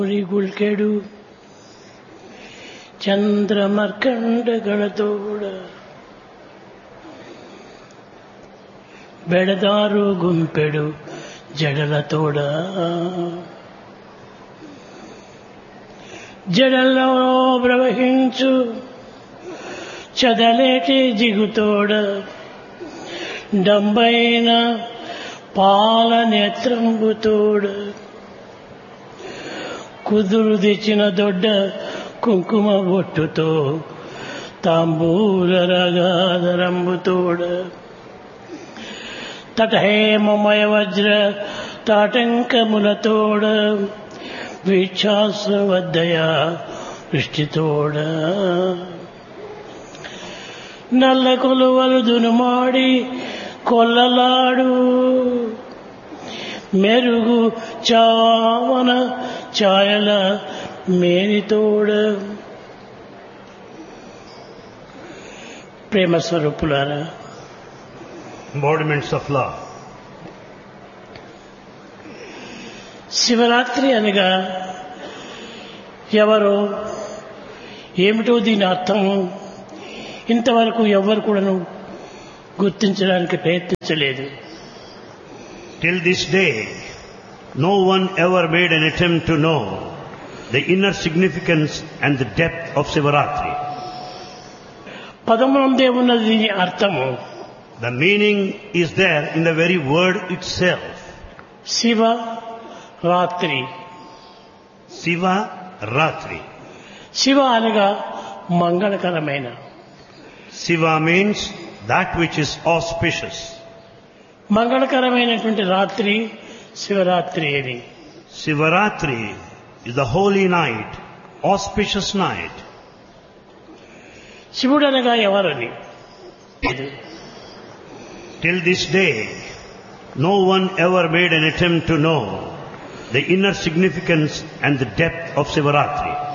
ಗುಳ್ಕೆಡು ಚಂದ್ರಮರ್ಕಂಡಗಳತೋಡ ಬೆಳೆದಾರು ಗುಂపెడు జడలతోడ జడల్లో ప్రవహించు చదలేటి జిగుతోడ డంబైన పాల నేత్రంబుతోడ కుదురు తెచ్చిన దొడ్డ కుంకుమ బొట్టుతో తాంబూల రగాదరంబుతోడ తటహేమమయ వజ్ర తాటంకములతోడ వీక్షాసవద్దయ దృష్టితోడ నల్ల కొలువలు దునుమాడి కొల్లలాడు మెరుగు చావన ఛాయల మేనితోడ ప్రేమ స్వరూపులారా embodiments of love. శివరాత్రి అనగా ఎవరో ఏమిటో దీని అర్థం ఇంతవరకు ఎవ్వరు కూడాను గుర్తించడానికి ప్రయత్నించలేదు Till this day, no one ever made an attempt to know the inner significance and the depth of Sivaratri. పదమునందే ఉన్నది దీని అర్థము The meaning is there in the very word itself. Shiva రాత్రి Siva Ratri. శివ అనగా మంగళకరమైన Siva means that which is auspicious. మంగళకరమైనటువంటి రాత్రి శివరాత్రి అని Sivaratri is the holy night, auspicious night. శివుడు అనగా ఎవరని Till this day, no one ever made an attempt to know the inner significance and the depth of Sivaratri.